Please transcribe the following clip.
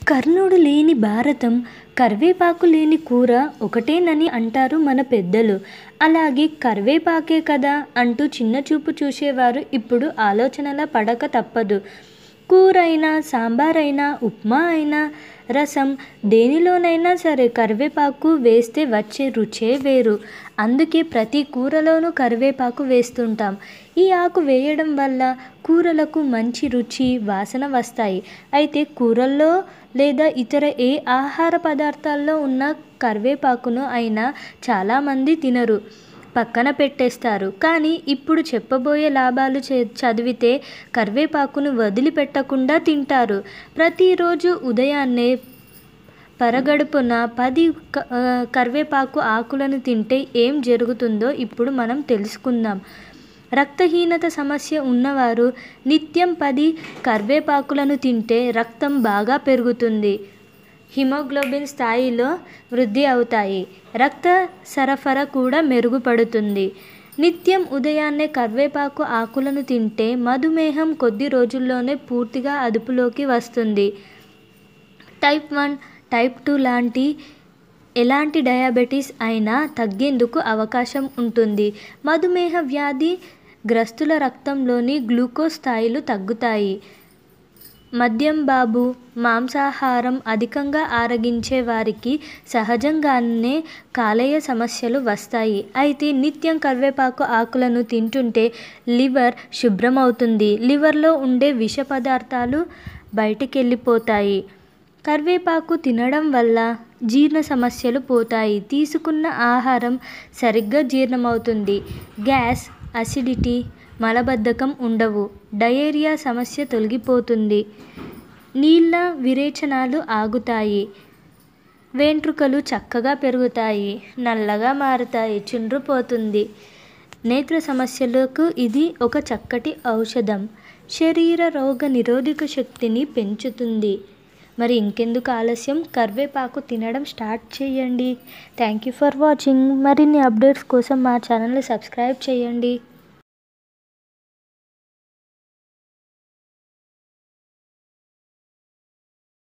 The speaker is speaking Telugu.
కర్ణుడు లేని భారతం కరివేపాకు లేని కూర ఒకటేనని అంటారు మన పెద్దలు అలాగే కరివేపాకే కదా అంటూ చిన్న చూపు చూసేవారు ఇప్పుడు ఆలోచనల పడక తప్పదు కూర అయినా సాంబార్ అయినా ఉప్మా అయినా రసం దేనిలోనైనా సరే కరివేపాకు వేస్తే వచ్చే రుచే వేరు అందుకే ప్రతి కూరలోనూ కరివేపాకు వేస్తుంటాం ఈ ఆకు వేయడం వల్ల కూరలకు మంచి రుచి వాసన వస్తాయి అయితే కూరల్లో లేదా ఇతర ఏ ఆహార పదార్థాల్లో ఉన్న కరివేపాకును అయినా చాలామంది తినరు పక్కన పెట్టేస్తారు కానీ ఇప్పుడు చెప్పబోయే లాభాలు చే చదివితే కరివేపాకును వదిలిపెట్టకుండా తింటారు ప్రతిరోజు ఉదయాన్నే పరగడుపున పది క కరివేపాకు ఆకులను తింటే ఏం జరుగుతుందో ఇప్పుడు మనం తెలుసుకుందాం రక్తహీనత సమస్య ఉన్నవారు నిత్యం పది కరివేపాకులను తింటే రక్తం బాగా పెరుగుతుంది హిమోగ్లోబిన్ స్థాయిలో వృద్ధి అవుతాయి రక్త సరఫరా కూడా మెరుగుపడుతుంది నిత్యం ఉదయాన్నే కరివేపాకు ఆకులను తింటే మధుమేహం కొద్ది రోజుల్లోనే పూర్తిగా అదుపులోకి వస్తుంది టైప్ వన్ టైప్ టూ లాంటి ఎలాంటి డయాబెటీస్ అయినా తగ్గేందుకు అవకాశం ఉంటుంది మధుమేహ వ్యాధి గ్రస్తుల రక్తంలోని గ్లూకోజ్ స్థాయిలు తగ్గుతాయి మద్యం బాబు మాంసాహారం అధికంగా ఆరగించే వారికి సహజంగానే కాలేయ సమస్యలు వస్తాయి అయితే నిత్యం కరివేపాకు ఆకులను తింటుంటే లివర్ శుభ్రమవుతుంది లివర్లో ఉండే విష పదార్థాలు బయటికి వెళ్ళిపోతాయి కరివేపాకు తినడం వల్ల జీర్ణ సమస్యలు పోతాయి తీసుకున్న ఆహారం సరిగ్గా జీర్ణమవుతుంది గ్యాస్ అసిడిటీ మలబద్ధకం ఉండవు డయేరియా సమస్య తొలగిపోతుంది నీళ్ళ విరేచనాలు ఆగుతాయి వెంట్రుకలు చక్కగా పెరుగుతాయి నల్లగా మారుతాయి చుండ్రుపోతుంది నేత్ర సమస్యలకు ఇది ఒక చక్కటి ఔషధం శరీర రోగ నిరోధక శక్తిని పెంచుతుంది మరి ఇంకెందుకు ఆలస్యం కరివేపాకు తినడం స్టార్ట్ చేయండి థ్యాంక్ యూ ఫర్ వాచింగ్ మరిన్ని అప్డేట్స్ కోసం మా ఛానల్ని సబ్స్క్రైబ్ చేయండి